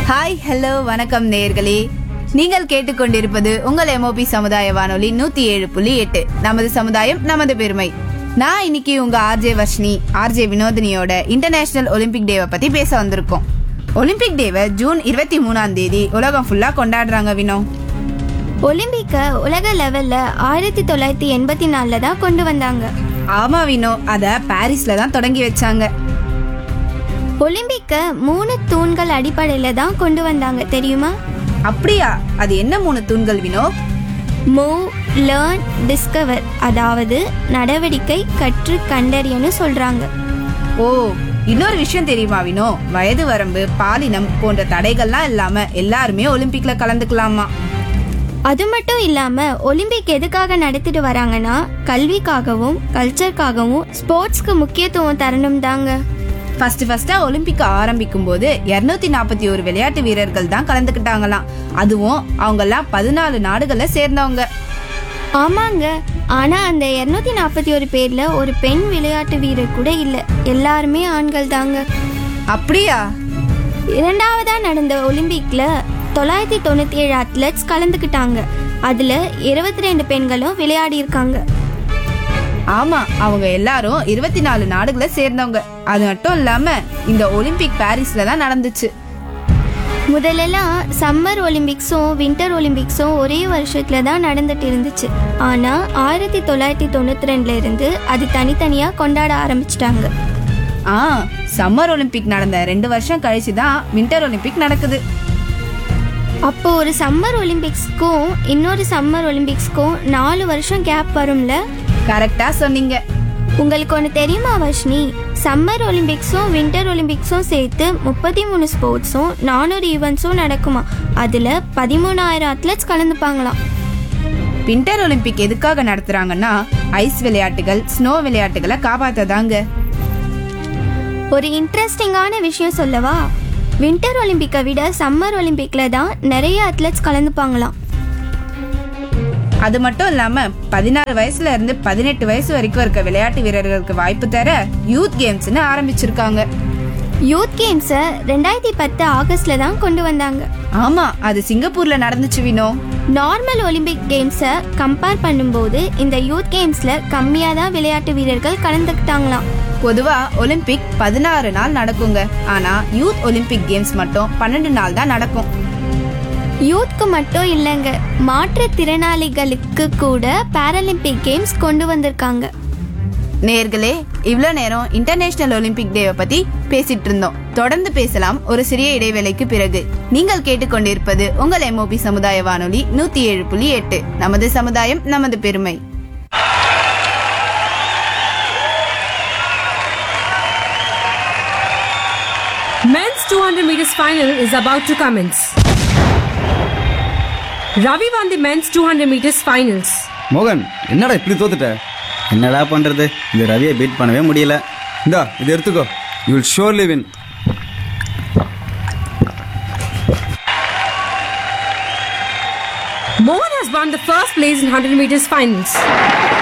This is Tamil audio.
ஹாய் ஹலோ வணக்கம் நேயர்களே நீங்கள் கேட்டுக்கொண்டிருப்பது உங்கள் எம்ஓபி சமுதாய வானொலி நூத்தி ஏழு புள்ளி எட்டு நமது சமுதாயம் நமது பெருமை நான் இன்னைக்கு உங்க ஆர்ஜே வர்ஷினி ஆர்ஜே வினோதினியோட இன்டர்நேஷனல் ஒலிம்பிக் டேவை பத்தி பேச வந்திருக்கோம் ஒலிம்பிக் டேவை ஜூன் இருபத்தி மூணாம் தேதி உலகம் ஃபுல்லா கொண்டாடுறாங்க வினோ ஒலிம்பிக்கை உலக லெவல்ல ஆயிரத்தி தொள்ளாயிரத்தி எண்பத்தி நாலில் தான் கொண்டு வந்தாங்க ஆமா வினோ அத பாரிஸ்ல தான் தொடங்கி வச்சாங்க ஒலிம்பிக்கை மூணு தூண்கள் அடிப்படையில் தான் கொண்டு வந்தாங்க தெரியுமா அப்படியா அது என்ன மூணு தூண்கள் வினோ மூவ் லேர்ன் டிஸ்கவர் அதாவது நடவடிக்கை கற்று கண்டறியன்னு சொல்றாங்க ஓ இன்னொரு விஷயம் தெரியுமா வினோ வயது வரம்பு பாலினம் போன்ற தடைகள்லாம் இல்லாம எல்லாருமே ஒலிம்பிக்ல கலந்துக்கலாமா அது மட்டும் இல்லாம ஒலிம்பிக் எதுக்காக நடத்திட்டு வராங்கன்னா கல்விக்காகவும் கல்ச்சருக்காகவும் ஸ்போர்ட்ஸ்க்கு முக்கியத்துவம் தரணும் தாங்க ஃபர்ஸ்ட் ஃபர்ஸ்டா ஒலிம்பிக் ஆரம்பிக்கும் போது இருநூத்தி நாற்பத்தி ஒரு விளையாட்டு வீரர்கள் தான் கலந்துக்கிட்டாங்களாம் அதுவும் அவங்கெல்லாம் பதினாலு நாடுகளை சேர்ந்தவங்க ஆமாங்க ஆனா அந்த இருநூத்தி நாற்பத்தி ஒரு பேர்ல ஒரு பெண் விளையாட்டு வீரர் கூட இல்ல எல்லாருமே ஆண்கள் தாங்க அப்படியா இரண்டாவதா நடந்த ஒலிம்பிக்ல தொள்ளாயிரத்தி தொண்ணூத்தி ஏழு அத்லெட்ஸ் கலந்துக்கிட்டாங்க அதுல இருபத்தி ரெண்டு பெண்களும் விளையாடி இருக்காங்க ஆமா அவங்க எல்லாரும் இருபத்தி நாலு நாடுகளை சேர்ந்தவங்க அது மட்டும் இல்லாம இந்த ஒலிம்பிக் பாரிஸ்ல தான் நடந்துச்சு முதல்லலாம் சம்மர் ஒலிம்பிக்ஸும் வின்டர் ஒலிம்பிக்ஸும் ஒரே வருஷத்துல தான் நடந்துட்டு இருந்துச்சு ஆனா ஆயிரத்தி தொள்ளாயிரத்தி தொண்ணூத்தி ரெண்டுல இருந்து அது தனித்தனியா கொண்டாட ஆரம்பிச்சிட்டாங்க ஆ சம்மர் ஒலிம்பிக் நடந்த ரெண்டு வருஷம் கழிச்சு தான் வின்டர் ஒலிம்பிக் நடக்குது அப்போ ஒரு சம்மர் ஒலிம்பிக்ஸ்க்கும் இன்னொரு சம்மர் ஒலிம்பிக்ஸ்க்கும் நாலு வருஷம் கேப் வரும்ல கரெக்டா சொன்னீங்க உங்களுக்கு ஒன்று தெரியுமா வர்ஷினி சம்மர் ஒலிம்பிக்ஸும் வின்டர் ஒலிம்பிக்ஸும் சேர்த்து முப்பத்தி மூணு ஸ்போர்ட்ஸும் நானூறு ஈவெண்ட்ஸும் நடக்குமா அதில் பதிமூணாயிரம் அத்லெட்ஸ் கலந்துப்பாங்களாம் வின்டர் ஒலிம்பிக் எதுக்காக நடத்துறாங்கன்னா ஐஸ் விளையாட்டுகள் ஸ்னோ விளையாட்டுகளை காப்பாத்ததாங்க ஒரு இன்ட்ரெஸ்டிங்கான விஷயம் சொல்லவா வின்டர் ஒலிம்பிக்கை விட சம்மர் ஒலிம்பிக்கில் தான் நிறைய அத்லெட்ஸ் கலந்துப்பாங்களாம் அது மட்டும் இல்லாம பதினாறு வயசுல இருந்து பதினெட்டு வயசு வரைக்கும் இருக்க விளையாட்டு வீரர்களுக்கு வாய்ப்பு தர யூத் கேம்ஸ்னு ஆரம்பிச்சிருக்காங்க யூத் கேம்ஸை ரெண்டாயிரத்தி பத்து ஆகஸ்டில் தான் கொண்டு வந்தாங்க ஆமா அது சிங்கப்பூர்ல நடந்துச்சு வினோ நார்மல் ஒலிம்பிக் கேம்ஸை கம்பேர் பண்ணும்போது இந்த யூத் கேம்ஸில் கம்மியாக தான் விளையாட்டு வீரர்கள் கலந்துக்கிட்டாங்களாம் பொதுவா ஒலிம்பிக் பதினாறு நாள் நடக்குங்க ஆனா யூத் ஒலிம்பிக் கேம்ஸ் மட்டும் பன்னெண்டு நாள் தான் நடக்கும் யூத்க்கு மட்டும் இல்லைங்க மாற்றுத்திறனாளிகளுக்கு கூட பாராலிம்பிக் கேம்ஸ் கொண்டு வந்திருக்காங்க நேர்களே இவ்வளோ நேரம் இன்டர்நேஷனல் ஒலிம்பிக் டேவை பத்தி பேசிட்டு இருந்தோம் தொடர்ந்து பேசலாம் ஒரு சிறிய இடைவேளைக்கு பிறகு நீங்கள் கேட்டுக்கொண்டிருப்பது உங்கள் எம்ஓபி சமுதாய வானொலி நூத்தி ஏழு புள்ளி எட்டு நமது சமுதாயம் நமது பெருமை Men's 200 meters final is about to commence. Ravi won the men's 200 meters finals. மோகன் என்னடா இப்படி தோத்துட்ட என்னடா பண்றது இந்த ரவியை பீட் பண்ணவே முடியல இந்தா இது எடுத்துக்கோ you will surely win Mohan has won the first place in 100 meters finals.